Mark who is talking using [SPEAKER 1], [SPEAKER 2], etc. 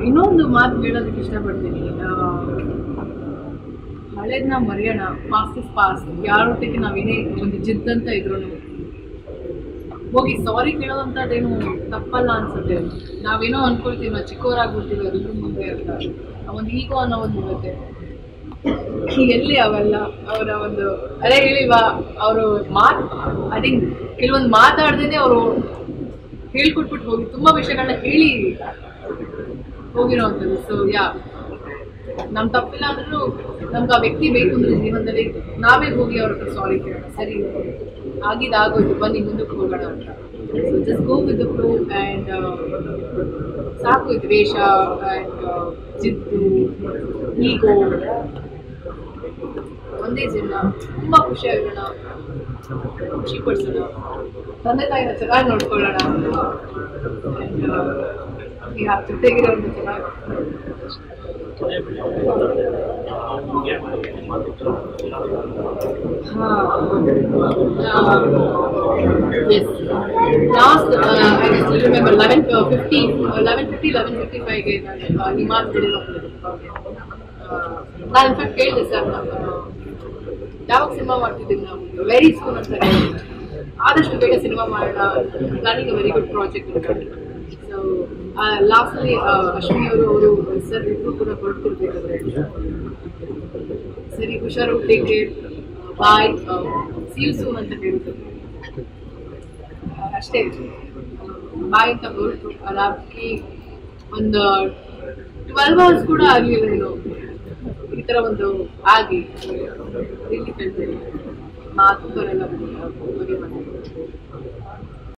[SPEAKER 1] ಇನ್ನೊಂದು ಮಾತು ಹೇಳೋದಕ್ಕೆ ಇಷ್ಟಪಡ್ತೀನಿ ಆ, ಹಳೇದನ್ನ ಮರೆಯೋಣ ಪಾಸ್ಟ್ ಇಸ್ ಪಾಸ್ಟ್ ಯಾರೊಟ್ಟಿಗೆ ನಾವೇನೇ ಒಂದು ಜಿದ್ದಂತ ಇದ್ರು ಹೋಗಿ ಸಾರಿ ಕೇಳೋದಂಥದ್ದೇನು ತಪ್ಪಲ್ಲ ಅನ್ಸುತ್ತೆ ನಾವೇನೋ ಅನ್ಕೊಳ್ತೀವಿ ನಾವು ಚಿಕ್ಕವರಾಗ್ಬಿಡ್ತೀವಿ ಅದ್ರ ಮುಂದೆ ಅಂತ ಆ ಒಂದು ಈಗೋ ಅನ್ನೋ ಒಂದು ಇರುತ್ತೆ ಎಲ್ಲಿ ಅವೆಲ್ಲ ಅವರ ಒಂದು ಅದೇ ಹೇಳಿಲ್ವಾ ಅವರು ಮಾತ್ ಐ ಥಿಂಕ್ ಕೆಲವೊಂದು ಮಾತಾಡ್ದೇನೆ ಅವರು ಹೇಳ್ಕೊಟ್ಬಿಟ್ಟು ಹೋಗಿ ತುಂಬಾ ವಿಷಯಗಳನ್ನ ಹೇಳಿ ಹೋಗಿರೋವಂಥದ್ದು ಸೊ ಯಾ ನಮ್ ತಪ್ಪಿಲ್ಲ ಅಂದ್ರೂ ನಮ್ಗೆ ಆ ವ್ಯಕ್ತಿ ಬೇಕು ಅಂದ್ರೆ ಜೀವನದಲ್ಲಿ ನಾವೇ ಹೋಗಿ ಅವ್ರ ಹತ್ರ ಸಾರಿ ಕೇಳೋಣ ಸರಿ ಆಗಿದಾಗೋಯ್ತು ಬನ್ನಿ ಮುಂದಕ್ಕೆ ಹೋಗೋಣ ಅಂತ so just go with the flow and ಸಾಕು ಈ ದ್ವೇಷ ಆ್ಯಂಡ್ ಜಿದ್ದು ಈಗೋ ಒಂದೇ ಜೀವನ ತುಂಬಾ ಖುಷಿಯಾಗಿರೋಣ ಖುಷಿ ಪಡಿಸೋಣ ತಂದೆ ತಾಯಿನ ಚೆನ್ನಾಗಿ ನೋಡ್ಕೊಳ್ಳೋಣ ಈಗ ಜೊತೆಗಿರೋದು ಚೆನ್ನಾಗಿ Yes. Last, uh, I still remember 11, uh, 50, uh, 1150, 1155 ಗೆ ನಾನು ನಿಮಾಸ್ ನಾನು ಇನ್ಫ್ಯಾಕ್ಟ್ ಕೇಳಿದೆ ಸರ್ ಯಾವಾಗ ಸಿನಿಮಾ ಮಾಡ್ತಿದ್ದೀವಿ ನಾವು ವೆರಿ ಸೂನ್ ಅಂತ ಹೇಳಿದ್ರು. ಆದಷ್ಟು ಬೇಗ ಸಿನಿಮಾ ಮಾಡೋಣ planning very good project so ಲಾಸ್ಟಲ್ಲಿ ಅಶ್ವಿನಿ ಅವರು ಅವರು ಸರ್ ಇಬ್ಬರು ಕೂಡ ಹೊರಡ್ತಿರ್ಬೇಕಾದ್ರೆ ಸರಿ ಹುಷಾರು take care bye see you soon ಅಂತ ಹೇಳಿದ್ರು ಅಷ್ಟೇ ಬಾಯ್ ಅಂತ ಹೊರಟು ಅದಾಗಿ ಒಂದು ಟ್ವೆಲ್ವ್ ಅವರ್ಸ್ ಕೂಡ ಆಗಲಿಲ್ಲ ಏನು ಈ ಥರ ಒಂದು ಆಗಿ ಇಲ್ಲಿ ಕಳ್ತೇನೆ ಮಾತು ಬರಲ್ಲ ಬಗೆ ಬಂದು